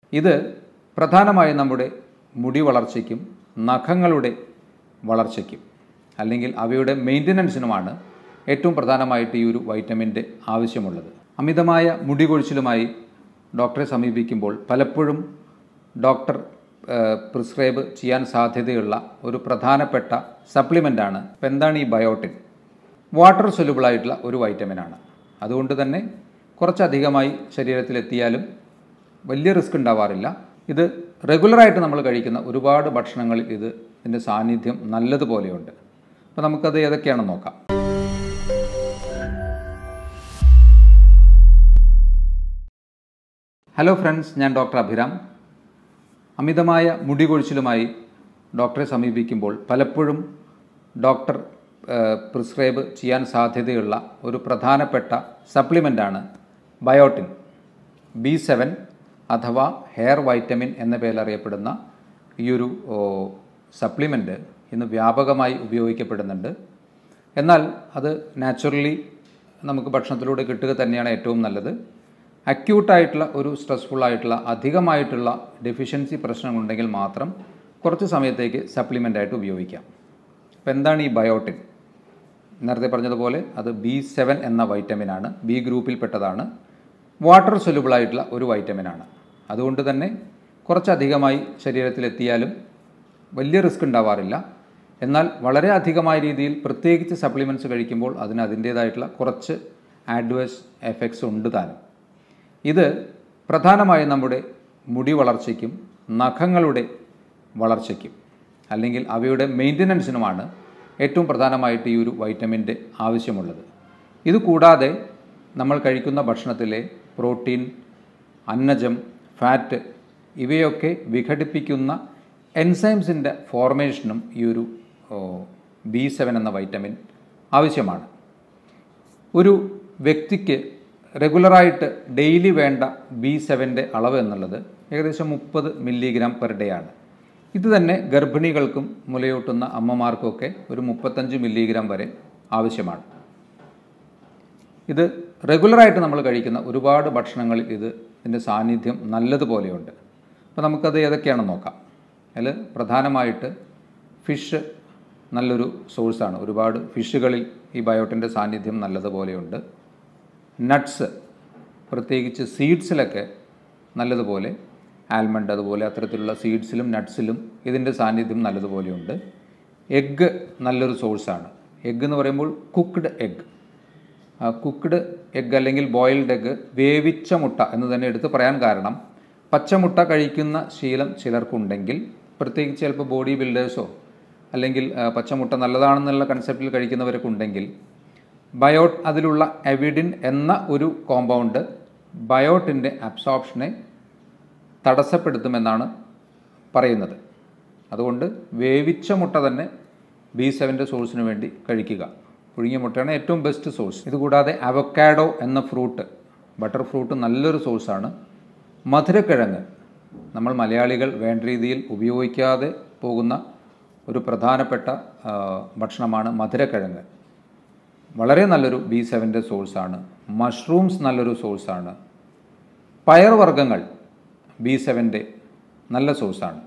ഇത് പ്രധാനമായും നമ്മുടെ മുടി വളർച്ചയ്ക്കും നഖങ്ങളുടെ വളർച്ചയ്ക്കും അല്ലെങ്കിൽ അവയുടെ മെയിൻ്റനൻസിനുമാണ് ഏറ്റവും പ്രധാനമായിട്ട് ഈ ഒരു വൈറ്റമിൻ്റെ ആവശ്യമുള്ളത് അമിതമായ മുടി കൊഴിച്ചിലുമായി ഡോക്ടറെ സമീപിക്കുമ്പോൾ പലപ്പോഴും ഡോക്ടർ പ്രിസ്ക്രൈബ് ചെയ്യാൻ സാധ്യതയുള്ള ഒരു പ്രധാനപ്പെട്ട സപ്ലിമെൻ്റാണ് ഇപ്പം എന്താണ് ഈ ബയോട്ടിൻ വാട്ടർ സൊല്യൂബിളായിട്ടുള്ള ഒരു വൈറ്റമിനാണ് അതുകൊണ്ട് തന്നെ കുറച്ചധികമായി ശരീരത്തിലെത്തിയാലും വലിയ റിസ്ക് ഉണ്ടാവാറില്ല ഇത് റെഗുലറായിട്ട് നമ്മൾ കഴിക്കുന്ന ഒരുപാട് ഭക്ഷണങ്ങളിൽ ഇത് ഇതിൻ്റെ സാന്നിധ്യം നല്ലതുപോലെയുണ്ട് അപ്പോൾ നമുക്കത് ഏതൊക്കെയാണെന്ന് നോക്കാം ഹലോ ഫ്രണ്ട്സ് ഞാൻ ഡോക്ടർ അഭിരാം അമിതമായ മുടി കൊഴിച്ചിലുമായി ഡോക്ടറെ സമീപിക്കുമ്പോൾ പലപ്പോഴും ഡോക്ടർ പ്രിസ്ക്രൈബ് ചെയ്യാൻ സാധ്യതയുള്ള ഒരു പ്രധാനപ്പെട്ട സപ്ലിമെൻ്റാണ് ബയോട്ടിൻ ബി സെവൻ അഥവാ ഹെയർ വൈറ്റമിൻ എന്ന പേരിൽ അറിയപ്പെടുന്ന ഈ ഒരു സപ്ലിമെൻ്റ് ഇന്ന് വ്യാപകമായി ഉപയോഗിക്കപ്പെടുന്നുണ്ട് എന്നാൽ അത് നാച്ചുറലി നമുക്ക് ഭക്ഷണത്തിലൂടെ കിട്ടുക തന്നെയാണ് ഏറ്റവും നല്ലത് അക്യൂട്ടായിട്ടുള്ള ഒരു സ്ട്രെസ്ഫുൾ ആയിട്ടുള്ള അധികമായിട്ടുള്ള ഡെഫിഷ്യൻസി പ്രശ്നങ്ങളുണ്ടെങ്കിൽ മാത്രം കുറച്ച് സമയത്തേക്ക് സപ്ലിമെൻ്റ് ആയിട്ട് ഉപയോഗിക്കാം അപ്പോൾ എന്താണ് ഈ ബയോട്ടിൻ നേരത്തെ പറഞ്ഞതുപോലെ അത് ബി സെവൻ എന്ന വൈറ്റമിനാണ് ബി ഗ്രൂപ്പിൽപ്പെട്ടതാണ് വാട്ടർ സൊല്യൂബിളായിട്ടുള്ള ഒരു വൈറ്റമിനാണ് അതുകൊണ്ട് തന്നെ കുറച്ചധികമായി ശരീരത്തിലെത്തിയാലും വലിയ റിസ്ക് ഉണ്ടാവാറില്ല എന്നാൽ വളരെ അധികമായ രീതിയിൽ പ്രത്യേകിച്ച് സപ്ലിമെൻറ്റ്സ് കഴിക്കുമ്പോൾ അതിന് അതിൻ്റേതായിട്ടുള്ള കുറച്ച് ആഡ്വേഴ്സ് എഫക്ട്സ് ഉണ്ട് താനും ഇത് പ്രധാനമായും നമ്മുടെ മുടി വളർച്ചയ്ക്കും നഖങ്ങളുടെ വളർച്ചയ്ക്കും അല്ലെങ്കിൽ അവയുടെ മെയിൻ്റനൻസിനുമാണ് ഏറ്റവും പ്രധാനമായിട്ട് ഈ ഒരു വൈറ്റമിൻ്റെ ആവശ്യമുള്ളത് ഇത് കൂടാതെ നമ്മൾ കഴിക്കുന്ന ഭക്ഷണത്തിലെ പ്രോട്ടീൻ അന്നജം ഫാറ്റ് ഇവയൊക്കെ വിഘടിപ്പിക്കുന്ന എൻസൈംസിൻ്റെ ഫോർമേഷനും ഈ ഒരു ബി സെവൻ എന്ന വൈറ്റമിൻ ആവശ്യമാണ് ഒരു വ്യക്തിക്ക് റെഗുലറായിട്ട് ഡെയിലി വേണ്ട ബി സെവൻ്റെ അളവ് എന്നുള്ളത് ഏകദേശം മുപ്പത് മില്ലിഗ്രാം പെർ ഡേ ആണ് ഇത് തന്നെ ഗർഭിണികൾക്കും മുലയൂട്ടുന്ന അമ്മമാർക്കൊക്കെ ഒരു മുപ്പത്തഞ്ച് മില്ലിഗ്രാം വരെ ആവശ്യമാണ് ഇത് റെഗുലറായിട്ട് നമ്മൾ കഴിക്കുന്ന ഒരുപാട് ഭക്ഷണങ്ങളിൽ ഇത് ഇതിൻ്റെ സാന്നിധ്യം നല്ലതുപോലെയുണ്ട് അപ്പോൾ നമുക്കത് ഏതൊക്കെയാണെന്ന് നോക്കാം അതിൽ പ്രധാനമായിട്ട് ഫിഷ് നല്ലൊരു സോഴ്സാണ് ഒരുപാട് ഫിഷുകളിൽ ഈ ബയോട്ടിൻ്റെ സാന്നിധ്യം നല്ലതുപോലെയുണ്ട് നട്ട്സ് പ്രത്യേകിച്ച് സീഡ്സിലൊക്കെ നല്ലതുപോലെ ആൽമണ്ട് അതുപോലെ അത്തരത്തിലുള്ള സീഡ്സിലും നട്ട്സിലും ഇതിൻ്റെ സാന്നിധ്യം നല്ലതുപോലെയുണ്ട് എഗ്ഗ് നല്ലൊരു സോഴ്സാണ് എഗ്ഗ് എന്ന് പറയുമ്പോൾ കുക്ക്ഡ് എഗ്ഗ് കുക്ക്ഡ് എഗ്ഗ് അല്ലെങ്കിൽ ബോയിൽഡ് എഗ്ഗ് വേവിച്ച മുട്ട എന്ന് തന്നെ എടുത്ത് പറയാൻ കാരണം പച്ചമുട്ട കഴിക്കുന്ന ശീലം ചിലർക്കുണ്ടെങ്കിൽ പ്രത്യേകിച്ച് ചിലപ്പോൾ ബോഡി ബിൽഡേഴ്സോ അല്ലെങ്കിൽ പച്ചമുട്ട നല്ലതാണെന്നുള്ള കൺസെപ്റ്റിൽ കഴിക്കുന്നവരൊക്കെ ഉണ്ടെങ്കിൽ ബയോട്ട് അതിലുള്ള എവിഡിൻ എന്ന ഒരു കോമ്പൗണ്ട് ബയോട്ടിൻ്റെ അബ്സോർപ്ഷനെ തടസ്സപ്പെടുത്തുമെന്നാണ് പറയുന്നത് അതുകൊണ്ട് വേവിച്ച മുട്ട തന്നെ ബി സെവൻ്റെ സോഴ്സിന് വേണ്ടി കഴിക്കുക പുഴുങ്ങിയ മുട്ടയാണ് ഏറ്റവും ബെസ്റ്റ് സോഴ്സ് ഇതുകൂടാതെ അവക്കാഡോ എന്ന ഫ്രൂട്ട് ബട്ടർ ഫ്രൂട്ട് നല്ലൊരു സോഴ്സാണ് മധുരക്കിഴങ്ങ് നമ്മൾ മലയാളികൾ വേണ്ട രീതിയിൽ ഉപയോഗിക്കാതെ പോകുന്ന ഒരു പ്രധാനപ്പെട്ട ഭക്ഷണമാണ് മധുരക്കിഴങ്ങ് വളരെ നല്ലൊരു ബി സെവൻ്റെ സോഴ്സാണ് മഷ്റൂംസ് നല്ലൊരു സോഴ്സാണ് പയർവർഗ്ഗങ്ങൾ ബി സെവൻ്റെ നല്ല സോഴ്സാണ്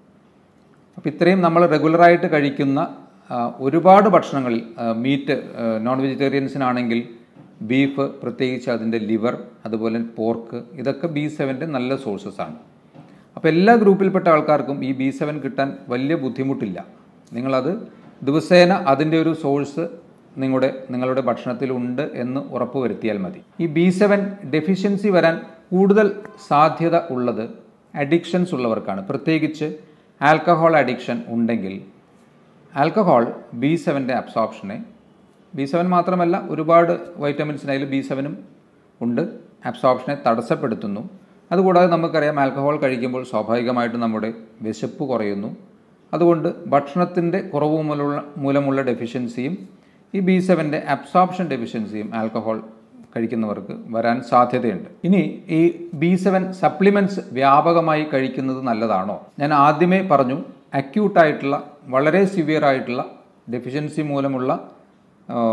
അപ്പോൾ ഇത്രയും നമ്മൾ റെഗുലറായിട്ട് കഴിക്കുന്ന ഒരുപാട് ഭക്ഷണങ്ങളിൽ മീറ്റ് നോൺ വെജിറ്റേറിയൻസിനാണെങ്കിൽ ബീഫ് പ്രത്യേകിച്ച് അതിൻ്റെ ലിവർ അതുപോലെ പോർക്ക് ഇതൊക്കെ ബി സെവൻ്റെ നല്ല സോഴ്സസ് ആണ് അപ്പോൾ എല്ലാ ഗ്രൂപ്പിൽപ്പെട്ട ആൾക്കാർക്കും ഈ ബി സെവൻ കിട്ടാൻ വലിയ ബുദ്ധിമുട്ടില്ല നിങ്ങളത് ദിവസേന അതിൻ്റെ ഒരു സോഴ്സ് നിങ്ങളുടെ നിങ്ങളുടെ ഭക്ഷണത്തിലുണ്ട് എന്ന് ഉറപ്പുവരുത്തിയാൽ മതി ഈ ബി സെവൻ ഡെഫിഷ്യൻസി വരാൻ കൂടുതൽ സാധ്യത ഉള്ളത് അഡിക്ഷൻസ് ഉള്ളവർക്കാണ് പ്രത്യേകിച്ച് ആൽക്കഹോൾ അഡിക്ഷൻ ഉണ്ടെങ്കിൽ ആൽക്കഹോൾ ബി സെവൻ്റെ അബ്സോർപ്ഷനെ ബി സെവൻ മാത്രമല്ല ഒരുപാട് വൈറ്റമിൻസിനായാലും ബി സെവനും ഉണ്ട് അബ്സോർപ്ഷനെ തടസ്സപ്പെടുത്തുന്നു അതുകൂടാതെ നമുക്കറിയാം ആൽക്കഹോൾ കഴിക്കുമ്പോൾ സ്വാഭാവികമായിട്ടും നമ്മുടെ വിശപ്പ് കുറയുന്നു അതുകൊണ്ട് ഭക്ഷണത്തിൻ്റെ കുറവ് മൂലമുള്ള മൂലമുള്ള ഡെഫിഷ്യൻസിയും ഈ ബി സെവൻ്റെ അബ്സോർപ്ഷൻ ഡെഫിഷ്യൻസിയും ആൽക്കഹോൾ കഴിക്കുന്നവർക്ക് വരാൻ സാധ്യതയുണ്ട് ഇനി ഈ ബി സെവൻ സപ്ലിമെൻറ്റ്സ് വ്യാപകമായി കഴിക്കുന്നത് നല്ലതാണോ ഞാൻ ആദ്യമേ പറഞ്ഞു അക്യൂട്ടായിട്ടുള്ള വളരെ സിവിയർ ആയിട്ടുള്ള ഡെഫിഷ്യൻസി മൂലമുള്ള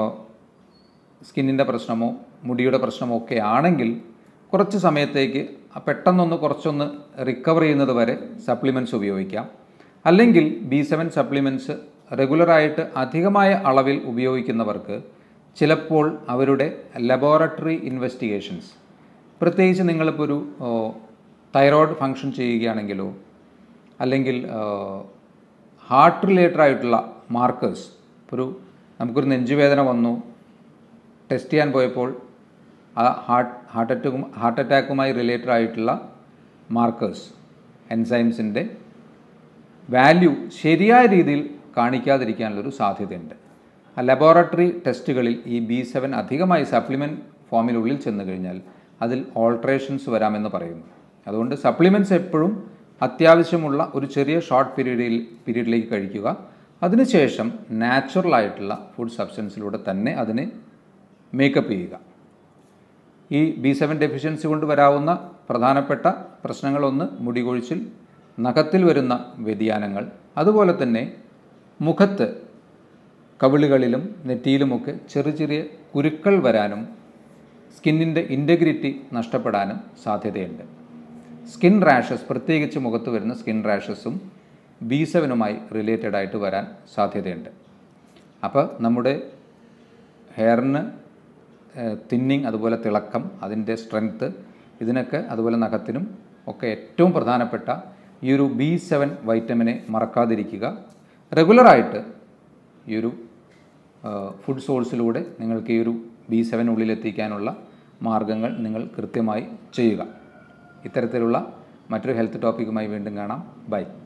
സ്കിന്നിൻ്റെ പ്രശ്നമോ മുടിയുടെ പ്രശ്നമോ ഒക്കെ ആണെങ്കിൽ കുറച്ച് സമയത്തേക്ക് പെട്ടെന്നൊന്ന് കുറച്ചൊന്ന് റിക്കവർ ചെയ്യുന്നത് വരെ സപ്ലിമെൻറ്റ്സ് ഉപയോഗിക്കാം അല്ലെങ്കിൽ ബി സെവൻ സപ്ലിമെൻറ്റ്സ് റെഗുലറായിട്ട് അധികമായ അളവിൽ ഉപയോഗിക്കുന്നവർക്ക് ചിലപ്പോൾ അവരുടെ ലബോറട്ടറി ഇൻവെസ്റ്റിഗേഷൻസ് പ്രത്യേകിച്ച് നിങ്ങളിപ്പോൾ ഒരു തൈറോയ്ഡ് ഫങ്ഷൻ ചെയ്യുകയാണെങ്കിലോ അല്ലെങ്കിൽ ഹാർട്ട് റിലേറ്റഡ് ആയിട്ടുള്ള മാർക്കേഴ്സ് ഒരു നമുക്കൊരു നെഞ്ചുവേദന വന്നു ടെസ്റ്റ് ചെയ്യാൻ പോയപ്പോൾ ആ ഹാർട്ട് ഹാർട്ട് അറ്റാക്കും ഹാർട്ട് അറ്റാക്കുമായി റിലേറ്റഡ് ആയിട്ടുള്ള മാർക്കേഴ്സ് എൻസൈംസിൻ്റെ വാല്യൂ ശരിയായ രീതിയിൽ കാണിക്കാതിരിക്കാനുള്ളൊരു സാധ്യതയുണ്ട് ആ ലബോറട്ടറി ടെസ്റ്റുകളിൽ ഈ ബി സെവൻ അധികമായി സപ്ലിമെൻറ്റ് ഫോമിനുള്ളിൽ ചെന്ന് കഴിഞ്ഞാൽ അതിൽ ഓൾട്രേഷൻസ് വരാമെന്ന് പറയുന്നു അതുകൊണ്ട് സപ്ലിമെൻറ്റ്സ് എപ്പോഴും അത്യാവശ്യമുള്ള ഒരു ചെറിയ ഷോർട്ട് പീരീഡിൽ പീരീഡിലേക്ക് കഴിക്കുക അതിനുശേഷം നാച്ചുറലായിട്ടുള്ള ഫുഡ് സബ്സ്റ്റൻസിലൂടെ തന്നെ അതിനെ മേക്കപ്പ് ചെയ്യുക ഈ ബി സെവൻ ഡെഫിഷ്യൻസി കൊണ്ട് വരാവുന്ന പ്രധാനപ്പെട്ട പ്രശ്നങ്ങളൊന്ന് മുടികൊഴിച്ചിൽ നഖത്തിൽ വരുന്ന വ്യതിയാനങ്ങൾ അതുപോലെ തന്നെ മുഖത്ത് കവിളുകളിലും നെറ്റിയിലുമൊക്കെ ചെറിയ ചെറിയ കുരുക്കൾ വരാനും സ്കിന്നിൻ്റെ ഇൻറ്റഗ്രിറ്റി നഷ്ടപ്പെടാനും സാധ്യതയുണ്ട് സ്കിൻ റാഷസ് പ്രത്യേകിച്ച് മുഖത്ത് വരുന്ന സ്കിൻ റാഷസും ബി സെവനുമായി റിലേറ്റഡ് ആയിട്ട് വരാൻ സാധ്യതയുണ്ട് അപ്പോൾ നമ്മുടെ ഹെയറിന് തിന്നിങ് അതുപോലെ തിളക്കം അതിൻ്റെ സ്ട്രെങ്ത്ത് ഇതിനൊക്കെ അതുപോലെ നഖത്തിനും ഒക്കെ ഏറ്റവും പ്രധാനപ്പെട്ട ഈ ഒരു ബി സെവൻ വൈറ്റമിനെ മറക്കാതിരിക്കുക റെഗുലറായിട്ട് ഈ ഒരു ഫുഡ് സോഴ്സിലൂടെ നിങ്ങൾക്ക് ഈ ഒരു ബി സെവൻ ഉള്ളിലെത്തിക്കാനുള്ള മാർഗങ്ങൾ നിങ്ങൾ കൃത്യമായി ചെയ്യുക ഇത്തരത്തിലുള്ള മറ്റൊരു ഹെൽത്ത് ടോപ്പിക്കുമായി വീണ്ടും കാണാം ബൈ